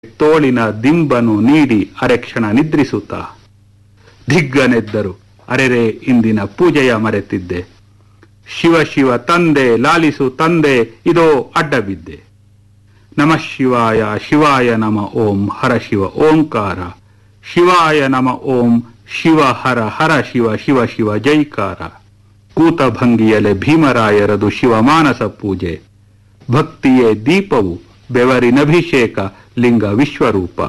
ತೋಳಿನ ದಿಂಬನು ನೀಡಿ ಅರೆಕ್ಷಣ ನಿದ್ರಿಸುತ್ತ ದಿಗ್ಗನೆದ್ದರು ಅರೆರೆ ಇಂದಿನ ಪೂಜೆಯ ಮರೆತಿದ್ದೆ ಶಿವ ಶಿವ ತಂದೆ ಲಾಲಿಸು ತಂದೆ ಇದೋ ಅಡ್ಡ ಬಿದ್ದೆ ನಮಃ ಶಿವಾಯ ಶಿವಾಯ ನಮ ಓಂ ಹರ ಶಿವ ಓಂಕಾರ ಶಿವಾಯ ನಮ ಓಂ ಶಿವ ಹರ ಹರ ಶಿವ ಶಿವ ಶಿವ ಜೈಕಾರ ಕೂತ ಭಂಗಿಯಲೆ ಭೀಮರಾಯರದು ಶಿವಮಾನಸ ಪೂಜೆ ಭಕ್ತಿಯೇ ದೀಪವು ಬೆವರಿನಭಿಷೇಕ ಲಿಂಗ ವಿಶ್ವರೂಪ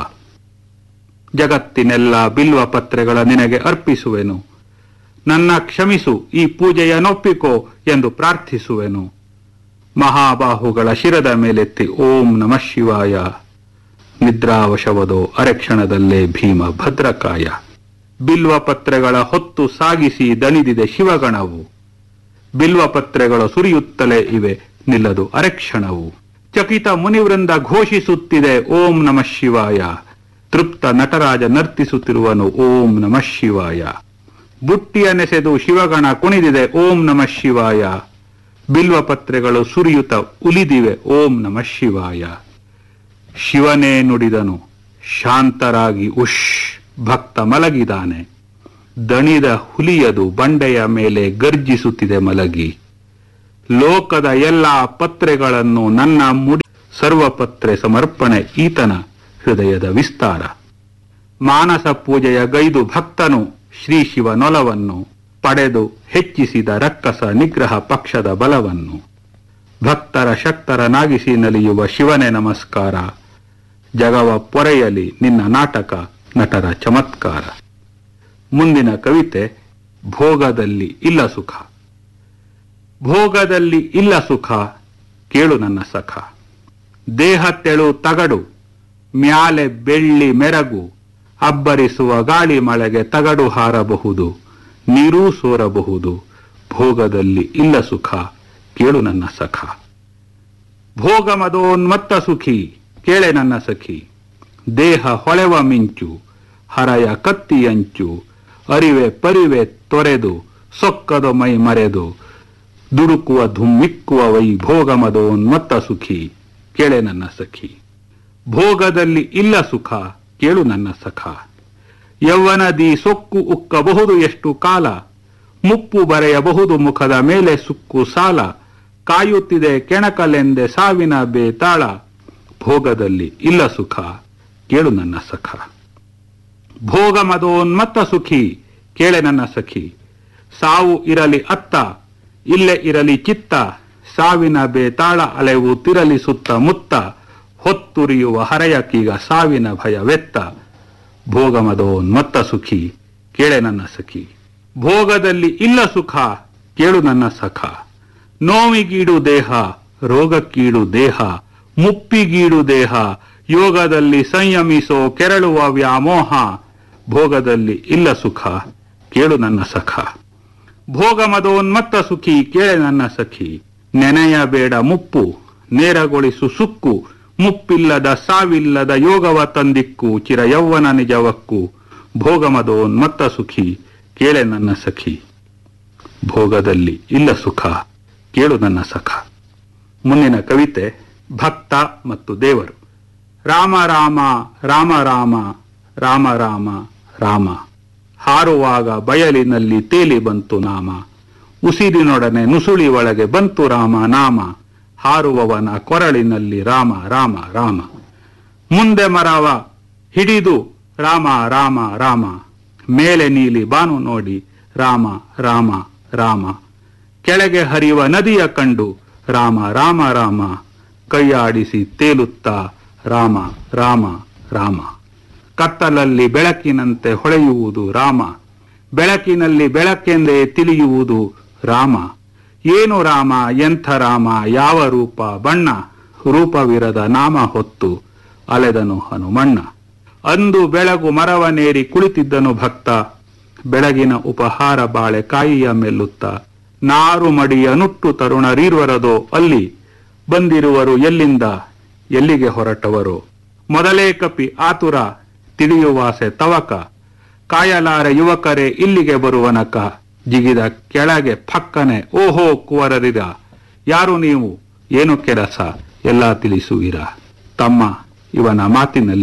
ಜಗತ್ತಿನೆಲ್ಲ ಬಿಲ್ವ ಪತ್ರೆಗಳ ನಿನಗೆ ಅರ್ಪಿಸುವೆನು ನನ್ನ ಕ್ಷಮಿಸು ಈ ಪೂಜೆಯ ನೊಪ್ಪಿಕೋ ಎಂದು ಪ್ರಾರ್ಥಿಸುವೆನು ಮಹಾಬಾಹುಗಳ ಶಿರದ ಮೇಲೆತ್ತಿ ಓಂ ನಮಃ ಶಿವಾಯ ನಿದ್ರಾವಶವದೋ ಅರೆಕ್ಷಣದಲ್ಲೇ ಭೀಮ ಭದ್ರಕಾಯ ಬಿಲ್ವ ಪತ್ರೆಗಳ ಹೊತ್ತು ಸಾಗಿಸಿ ದಣಿದಿದೆ ಶಿವಗಣವು ಬಿಲ್ವ ಪತ್ರೆಗಳು ಸುರಿಯುತ್ತಲೇ ಇವೆ ನಿಲ್ಲದು ಅರೆಕ್ಷಣವು ಚಕಿತ ಮುನಿವೃಂದ ಘೋಷಿಸುತ್ತಿದೆ ಓಂ ನಮಃ ಶಿವಾಯ ತೃಪ್ತ ನಟರಾಜ ನರ್ತಿಸುತ್ತಿರುವನು ಓಂ ನಮಃ ಶಿವಾಯ ಬುಟ್ಟಿಯ ನೆಸೆದು ಶಿವಗಣ ಕುಣಿದಿದೆ ಓಂ ನಮಃ ಶಿವಾಯ ಬಿಲ್ವ ಪತ್ರೆಗಳು ಸುರಿಯುತ್ತ ಉಲಿದಿವೆ ಓಂ ನಮಃ ಶಿವಾಯ ಶಿವನೇ ನುಡಿದನು ಶಾಂತರಾಗಿ ಉಷ್ ಭಕ್ತ ಮಲಗಿದಾನೆ ದಣಿದ ಹುಲಿಯದು ಬಂಡೆಯ ಮೇಲೆ ಗರ್ಜಿಸುತ್ತಿದೆ ಮಲಗಿ ಲೋಕದ ಎಲ್ಲ ಪತ್ರೆಗಳನ್ನು ನನ್ನ ಮುಡಿ ಸರ್ವಪತ್ರೆ ಸಮರ್ಪಣೆ ಈತನ ಹೃದಯದ ವಿಸ್ತಾರ ಮಾನಸ ಪೂಜೆಯ ಗೈದು ಭಕ್ತನು ಶ್ರೀ ಶಿವನೊಲವನ್ನು ಪಡೆದು ಹೆಚ್ಚಿಸಿದ ರಕ್ಕಸ ನಿಗ್ರಹ ಪಕ್ಷದ ಬಲವನ್ನು ಭಕ್ತರ ಶಕ್ತರನಾಗಿಸಿ ನಲಿಯುವ ಶಿವನೇ ನಮಸ್ಕಾರ ಜಗವ ಪೊರೆಯಲಿ ನಿನ್ನ ನಾಟಕ ನಟರ ಚಮತ್ಕಾರ ಮುಂದಿನ ಕವಿತೆ ಭೋಗದಲ್ಲಿ ಇಲ್ಲ ಸುಖ ಭೋಗದಲ್ಲಿ ಇಲ್ಲ ಸುಖ ಕೇಳು ನನ್ನ ಸಖ ದೇಹ ತೆಳು ತಗಡು ಮ್ಯಾಲೆ ಬೆಳ್ಳಿ ಮೆರಗು ಅಬ್ಬರಿಸುವ ಗಾಳಿ ಮಳೆಗೆ ತಗಡು ಹಾರಬಹುದು ನೀರೂ ಸೋರಬಹುದು ಭೋಗದಲ್ಲಿ ಇಲ್ಲ ಸುಖ ಕೇಳು ನನ್ನ ಸಖ ಭೋಗ ಮದೋನ್ಮತ್ತ ಸುಖಿ ಕೇಳೆ ನನ್ನ ಸಖಿ ದೇಹ ಹೊಳೆವ ಮಿಂಚು ಹರಯ ಕತ್ತಿಯಂಚು ಅರಿವೆ ಪರಿವೆ ತೊರೆದು ಸೊಕ್ಕದ ಮೈ ಮರೆದು ದುಡುಕುವ ಧುಮ್ಮಿಕ್ಕುವ ವೈ ಭೋಗ ಮದೋನ್ಮತ್ತ ಸುಖಿ ಕೇಳೆ ನನ್ನ ಸಖಿ ಭೋಗದಲ್ಲಿ ಇಲ್ಲ ಸುಖ ಕೇಳು ನನ್ನ ಸಖ ಯೌವನದಿ ಸೊಕ್ಕು ಉಕ್ಕಬಹುದು ಎಷ್ಟು ಕಾಲ ಮುಪ್ಪು ಬರೆಯಬಹುದು ಮುಖದ ಮೇಲೆ ಸುಕ್ಕು ಸಾಲ ಕಾಯುತ್ತಿದೆ ಕೆಣಕಲೆಂದೆ ಸಾವಿನ ಬೇತಾಳ ಭೋಗದಲ್ಲಿ ಇಲ್ಲ ಸುಖ ಕೇಳು ನನ್ನ ಸಖ ಭೋಗ ಮದೋನ್ಮತ್ತ ಸುಖಿ ಕೇಳೆ ನನ್ನ ಸಖಿ ಸಾವು ಇರಲಿ ಅತ್ತ ಇಲ್ಲೇ ಇರಲಿ ಚಿತ್ತ ಸಾವಿನ ಬೇತಾಳ ಅಲೆವು ತಿರಲಿ ಸುತ್ತ ಮುತ್ತ ಹೊತ್ತುರಿಯುವ ಹರೆಯಕ್ಕೀಗ ಸಾವಿನ ಭಯವೆತ್ತ ಭೋಗ ಮದೋನ್ಮತ್ತ ಸುಖಿ ಕೇಳೆ ನನ್ನ ಸಖಿ ಭೋಗದಲ್ಲಿ ಇಲ್ಲ ಸುಖ ಕೇಳು ನನ್ನ ಸಖ ನೋವಿಗೀಡು ದೇಹ ರೋಗಕ್ಕೀಡು ದೇಹ ಮುಪ್ಪಿಗೀಡು ದೇಹ ಯೋಗದಲ್ಲಿ ಸಂಯಮಿಸೋ ಕೆರಳುವ ವ್ಯಾಮೋಹ ಭೋಗದಲ್ಲಿ ಇಲ್ಲ ಸುಖ ಕೇಳು ನನ್ನ ಸಖ ಭೋಗ ಮದೋನ್ಮತ್ತ ಸುಖಿ ಕೇಳೆ ನನ್ನ ಸಖಿ ನೆನೆಯಬೇಡ ಮುಪ್ಪು ನೇರಗೊಳಿಸು ಸುಕ್ಕು ಮುಪ್ಪಿಲ್ಲದ ಸಾವಿಲ್ಲದ ಯೋಗವ ತಂದಿಕ್ಕು ಚಿರ ಯೌವನ ನಿಜವಕ್ಕು ಭೋಗ ಮದೋನ್ಮತ್ತ ಸುಖಿ ಕೇಳೆ ನನ್ನ ಸಖಿ ಭೋಗದಲ್ಲಿ ಇಲ್ಲ ಸುಖ ಕೇಳು ನನ್ನ ಸಖ ಮುಂದಿನ ಕವಿತೆ ಭಕ್ತ ಮತ್ತು ದೇವರು ರಾಮ ರಾಮ ರಾಮ ರಾಮ ರಾಮ ರಾಮ ರಾಮ ಹಾರುವಾಗ ಬಯಲಿನಲ್ಲಿ ತೇಲಿ ಬಂತು ನಾಮ ಉಸಿರಿನೊಡನೆ ನುಸುಳಿ ಒಳಗೆ ಬಂತು ರಾಮ ನಾಮ ಹಾರುವವನ ಕೊರಳಿನಲ್ಲಿ ರಾಮ ರಾಮ ರಾಮ ಮುಂದೆ ಮರವ ಹಿಡಿದು ರಾಮ ರಾಮ ರಾಮ ಮೇಲೆ ನೀಲಿ ಬಾನು ನೋಡಿ ರಾಮ ರಾಮ ರಾಮ ಕೆಳಗೆ ಹರಿಯುವ ನದಿಯ ಕಂಡು ರಾಮ ರಾಮ ರಾಮ ಕೈಯಾಡಿಸಿ ತೇಲುತ್ತಾ ರಾಮ ರಾಮ ರಾಮ ಕತ್ತಲಲ್ಲಿ ಬೆಳಕಿನಂತೆ ಹೊಳೆಯುವುದು ರಾಮ ಬೆಳಕಿನಲ್ಲಿ ಬೆಳಕೆಂದೇ ತಿಳಿಯುವುದು ರಾಮ ಏನು ರಾಮ ಎಂಥ ರಾಮ ಯಾವ ರೂಪ ಬಣ್ಣ ರೂಪವಿರದ ನಾಮ ಹೊತ್ತು ಅಲೆದನು ಹನುಮಣ್ಣ ಅಂದು ಬೆಳಗು ಮರವನೇರಿ ಕುಳಿತಿದ್ದನು ಭಕ್ತ ಬೆಳಗಿನ ಉಪಹಾರ ಬಾಳೆ ಕಾಯಿಯ ಮೆಲ್ಲುತ್ತ ನಾರು ಮಡಿಯ ನುಟ್ಟು ತರುಣರೀರ್ವರದೋ ಅಲ್ಲಿ ಬಂದಿರುವರು ಎಲ್ಲಿಂದ ಎಲ್ಲಿಗೆ ಹೊರಟವರು ಮೊದಲೇ ಕಪಿ ಆತುರ ತಿಳಿಯುವಾಸೆ ತವಕ ಕಾಯಲಾರ ಯುವಕರೇ ಇಲ್ಲಿಗೆ ಬರುವನಕ ಜಿಗಿದ ಕೆಳಗೆ ಫಕ್ಕನೆ ಓಹೋ ಕುವರರಿರ ಯಾರು ನೀವು ಏನು ಕೆಲಸ ಎಲ್ಲ ತಿಳಿಸುವಿರ ತಮ್ಮ ಇವನ ಮಾತಿನಲ್ಲಿ